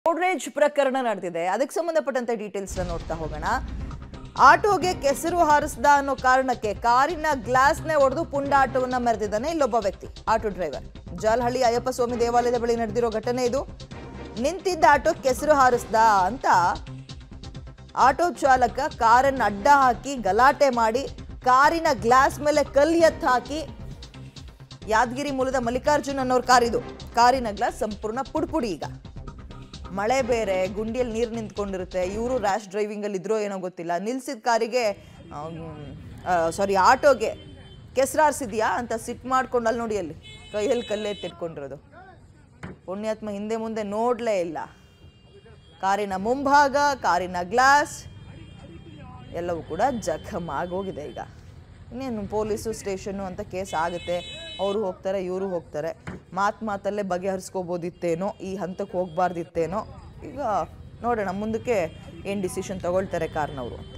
road ಪ್ರಕರಣ ನಡೆದಿದೆ ಅದಕ್ಕೆ ಸಂಬಂಧಪಟ್ಟಂತೆ ಡೀಟೇಲ್ಸ್ ನೋಡ್ತಾ ಹೋಗೋಣ ಆಟೋಗೆ ಕೆಸರು ಹಾರಿಸ್ದ ಅನ್ನೋ ಕಾರಣಕ್ಕೆ ಕಾರಿನ ಗ್ಲಾಸ್ನೇ ಒಡೆದು ಪುಂಡಾಟವನ್ನ ಮೆರೆದಿದ್ದಾನೆ ಇಲ್ಲೊಬ್ಬ ವ್ಯಕ್ತಿ ಆಟೋ ಡ್ರೈವರ್ ಜಾಲಹಳ್ಳಿ ಅಯ್ಯಪ್ಪ ಸ್ವಾಮಿ ದೇವಾಲಯದ ಬಳಿ ನಡೆದಿರೋ ಘಟನೆ ಇದು ನಿಂತಿದ್ದ ಆಟೋ ಕೆಸರು ಹಾರಿಸ್ದ ಅಂತ ಆಟೋ ಚಾಲಕ ಕಾರನ್ನು ಅಡ್ಡ ಹಾಕಿ ಗಲಾಟೆ ಮಾಡಿ ಕಾರಿನ ಗ್ಲಾಸ್ ಮೇಲೆ ಕಲ್ಲು ಎತ್ತು ಹಾಕಿ ಯಾದಗಿರಿ ಮೂಲದ ಮಲ್ಲಿಕಾರ್ಜುನ್ ಅನ್ನೋರ್ ಕಾರಿದು ಕಾರಿನ ಗ್ಲಾಸ್ ಸಂಪೂರ್ಣ ಪುಡ್ಪುಡಿ ಈಗ ಮಳೆ ಬೇರೆ ಗುಂಡಿಯಲ್ಲಿ ನೀರು ನಿಂತ್ಕೊಂಡಿರುತ್ತೆ ಇವರು ರ್ಯಾಶ್ ಡ್ರೈವಿಂಗಲ್ಲಿ ಇದ್ರೋ ಏನೋ ಗೊತ್ತಿಲ್ಲ ನಿಲ್ಸಿದ ಕಾರಿಗೆ ಸಾರಿ ಆಟೋಗೆ ಕೆಸರಾರ್ಸಿದ್ಯಾ ಅಂತ ಸಿಟ್ ಮಾಡ್ಕೊಂಡು ಅಲ್ಲಿ ನೋಡಿ ಅಲ್ಲಿ ಕೈಯಲ್ಲಿ ಕಲ್ಲೇ ತಿಟ್ಕೊಂಡಿರೋದು ಪುಣ್ಯಾತ್ಮ ಹಿಂದೆ ಮುಂದೆ ನೋಡಲೇ ಇಲ್ಲ ಕಾರಿನ ಮುಂಭಾಗ ಕಾರಿನ ಗ್ಲಾಸ್ ಎಲ್ಲವೂ ಕೂಡ ಜಖಮ್ ಆಗೋಗಿದೆ ಈಗ ಇನ್ನೇನು ಪೊಲೀಸು ಸ್ಟೇಷನ್ನು ಅಂತ ಕೇಸ್ ಆಗುತ್ತೆ ಅವರು ಹೋಗ್ತಾರೆ ಇವರು ಹೋಗ್ತಾರೆ ಮಾತು ಮಾತಲ್ಲೇ ಬಗೆಹರಿಸ್ಕೋಬೋದಿತ್ತೇನೋ ಈ ಹಂತಕ್ಕೆ ಹೋಗ್ಬಾರ್ದಿತ್ತೇನೋ ಈಗ ನೋಡೋಣ ಮುಂದಕ್ಕೆ ಏನು ಡಿಸಿಷನ್ ತಗೊಳ್ತಾರೆ ಕಾರ್ನವರು ಅಂತ